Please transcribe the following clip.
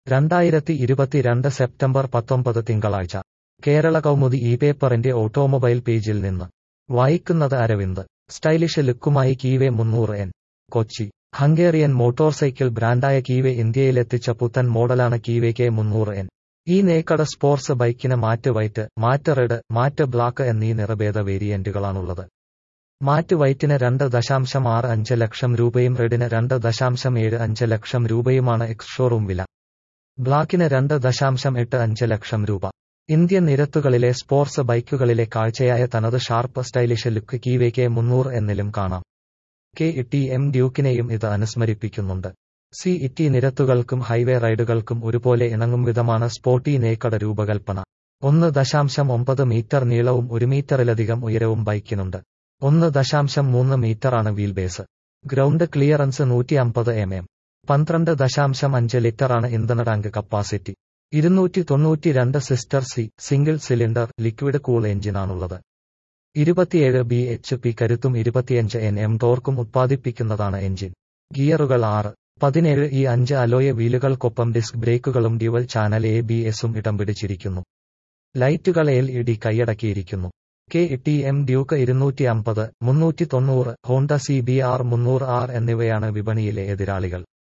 രണ്ടായിരത്തി ഇരുപത്തിരണ്ട് സെപ്റ്റംബർ പത്തൊമ്പത് തിങ്കളാഴ്ച കേരള കൗമുദി ഈ പേപ്പറിന്റെ ഓട്ടോമൊബൈൽ പേജിൽ നിന്ന് വായിക്കുന്നത് അരവിന്ദ് സ്റ്റൈലിഷ് ലുക്കുമായി കീവെ മുന്നൂറ് എൻ കൊച്ചി ഹംഗേറിയൻ മോട്ടോർസൈക്കിൾ ബ്രാൻഡായ കീവെ ഇന്ത്യയിലെത്തിച്ച പുത്തൻ മോഡലാണ് കീവെ കെ മുന്നൂറ് എൻ ഈ നേക്കട സ്പോർട്സ് ബൈക്കിന് matte white matte red matte black എന്നീ നിറഭേദ വേരിയന്റുകളാണുള്ളത് മാറ്റ് വൈറ്റിന് രണ്ട് ദശാംശം ആറ് അഞ്ച് ലക്ഷം രൂപയും റെഡിന് രണ്ട് ദശാംശം ഏഴ് അഞ്ച് ലക്ഷം രൂപയുമാണ് എക്സ് ഷോറൂം വില ബ്ലാക്കിന് രണ്ട് ദശാംശം എട്ട് അഞ്ച് ലക്ഷം രൂപ ഇന്ത്യൻ നിരത്തുകളിലെ സ്പോർട്സ് ബൈക്കുകളിലെ കാഴ്ചയായ തനത് sharp stylish look Keeway K മുന്നൂറ് എന്നിലും കാണാം കെ ടി എം ഡ്യൂക്കിനെയും ഇത് അനുസ്മരിപ്പിക്കുന്നുണ്ട് സി ഇറ്റി നിരത്തുകൾക്കും ഹൈവേ റൈഡുകൾക്കും ഒരുപോലെ ഇണങ്ങും വിധമാണ് സ്പോർട്ടി നേക്കട രൂപകൽപ്പന ഒന്ന് ദശാംശം ഒമ്പത് മീറ്റർ നീളവും ഒരു മീറ്ററിലധികം ഉയരവും ബൈക്കിനുണ്ട് ഒന്ന് ദശാംശം മൂന്ന് മീറ്ററാണ് വീൽ ബേസ് ഗ്രൗണ്ട് ക്ലിയറൻസ് നൂറ്റി അമ്പത് എം എം പന്ത്രണ്ട് ദശാംശം അഞ്ച് ലിറ്ററാണ് ഇന്ധന ടാങ്ക് കപ്പാസിറ്റി ഇരുന്നൂറ്റി തൊണ്ണൂറ്റിരണ്ട് സിസ്റ്റർ സി സിംഗിൾ സിലിണ്ടർ ലിക്വിഡ് കൂൾ എഞ്ചിനാണുള്ളത് ഇരുപത്തിയേഴ് ബി എച്ച് പി കരുത്തും ഇരുപത്തിയഞ്ച് എൻ എം ടോർക്കും ഉത്പാദിപ്പിക്കുന്നതാണ് എഞ്ചിൻ ഗിയറുകൾ ആറ് പതിനേഴ് ഈ അഞ്ച് അലോയ വീലുകൾക്കൊപ്പം ഡിസ്ക് ബ്രേക്കുകളും ഡ്യുവൽ ചാനൽ എ ബി എസും ഇടം പിടിച്ചിരിക്കുന്നു ലൈറ്റുകൾ എൽ ഇ ഡി കൈയടക്കിയിരിക്കുന്നു കെ ടി എം ഡ്യൂക്ക് ഇരുന്നൂറ്റി അമ്പത് മുന്നൂറ്റി തൊണ്ണൂറ് ഹോണ്ട സി ബി ആർ മുന്നൂറ് ആർ എന്നിവയാണ് വിപണിയിലെ എതിരാളികൾ